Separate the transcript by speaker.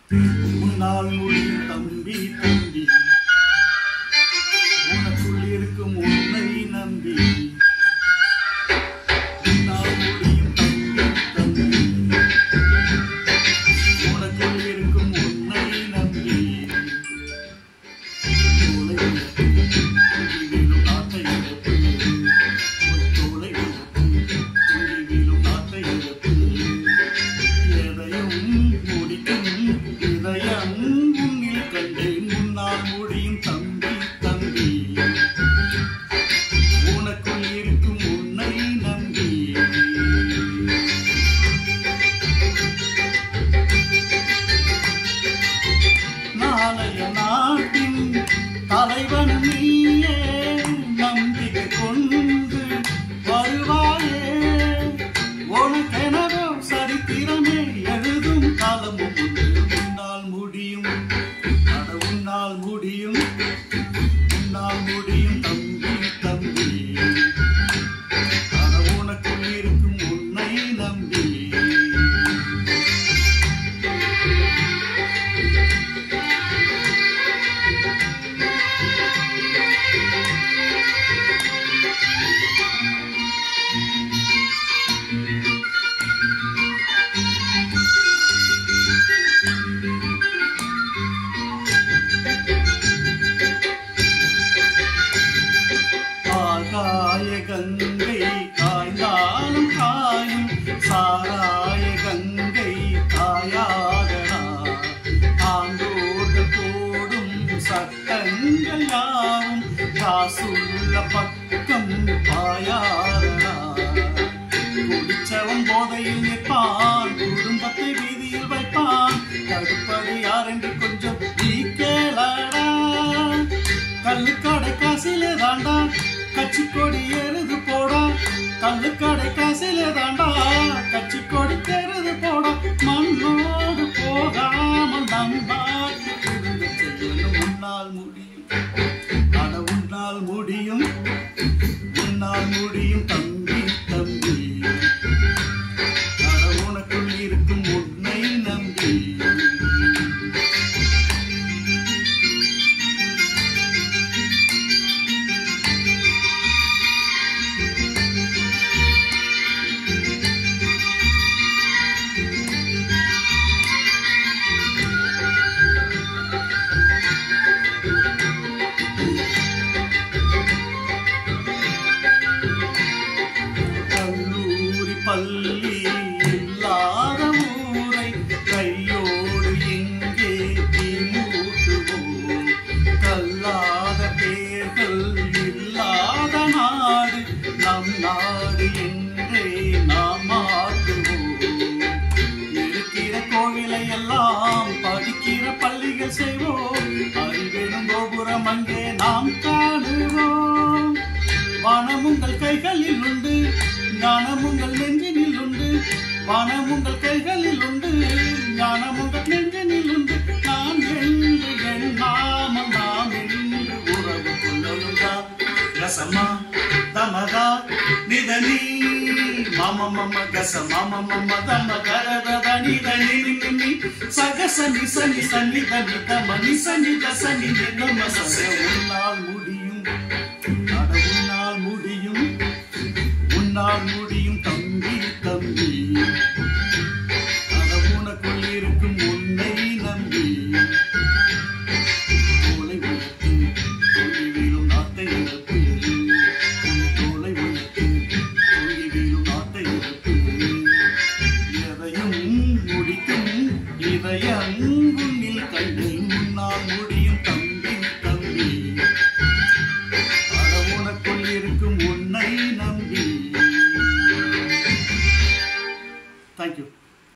Speaker 1: உன்னால் முடியும் தம்பி தம்பி உனக்குள் இருக்கும் உன்னை நம்பி உன்னால் முடியும் தம்பி தம்பி உனக்குள் இருக்கும் உன்னை நம்பி தோளை உயர்த்து, துள்ளி வீழும் நாட்டை இழப்பு. ஒரு தோளை உயர்த்து, துள்ளி வீழும் நாட்டை இழப்பு. எதையும் முடிக்கும் இதயம் உன்னில் கண்டேன் உன்னால் முடியும் தம்பி தம்பி உனக்குள் இருக்கும் உன்னை நம்பி நாளைய நாட்டின் தலைவன் நீயே நம்பிக்கை கொண்டு வருவாயே உனக்கெனவோ சரித்திரமே எழுதும் காலமும் உண்டு உன்னால் முடியும் அட உன்னால் முடியும் உன்னால் முடியும் தம்பி தம்பி அட உனக்குள் இருக்கும் உன்னை நம்பி ஆகாய கங்கை காய்ந்தாலும் காயும் சாராய கங்கை காயாகடா ஆண்டோர்கள் போடும் சட்டங்கள் யாவும் காசுள்ள பக்கம் பாயாரடா குடிச்சவன் போதையில் நிற்பான் குடும்பத்தை வீதியில் வைப்பான் தடுப்பது யாரென்று கொஞ்சம் நீ கேளடா கல்லுக்கடை காசிலே தாண்டா கட்சி கொடி எருது போடா கல்லுக்கடை காசிலே தாண்டா கட்சி கொடி எருது போடா மண்ணோடு போகாமல் நம்பாக்கு திருந்த செய்யணும் உன்னால் முடியும் அட உன்னால் முடியும் உன்னால் முடியும் தம்பி தம்பி அட உனக்குள் இருக்கும் உன்னை நம்பி கல்லூரி பள்ளி இல்லாத ஊரை கையோடு எங்கே தீமூட்டுவோம் கல்லாத பேர்கள் இல்லாத நாடு நம் நாடு என்றே நாம் மாற்றுவோம் இருக்கிற கோவிலை எல்லாம் படிக்கிற பள்ளிகள் செய்வோம் அறிவெனும் கோபுரம் அங்கே நாம் காணுவோம் வானம் உங்கள் கைகளில் உண்டு ஞானம் உங்கள் நெஞ்சினில் உண்டு வானம் உங்கள் கைகளில் உண்டு ஞானம் உங்கள் நெஞ்சினில் உண்டு நான் என்று எண்ணாமல் நாம் என்று உறவு கொள்ளலுண்டா ரசமா தமதா நிதனி மம மம கச மம மம தம கரத நிதனி நினி சகச நிசனி சனி தனி தம நிசனி தசனி நிதம சச உன்னால் முடியும் அட உன்னால் முடியும் உன்னால் முடியும் தம்பி தம்பி அட உனக்குள் இருக்கும் உன்னை நம்பி தோலை உயர்த்து தொழில் வீழும் நாட்டை இழப்பு தோலை உயர்த்து தொழில் வீழும் நாட்டை இழப்பு எதையும் முடிக்கும் இதயம் உன்னில் கண்டு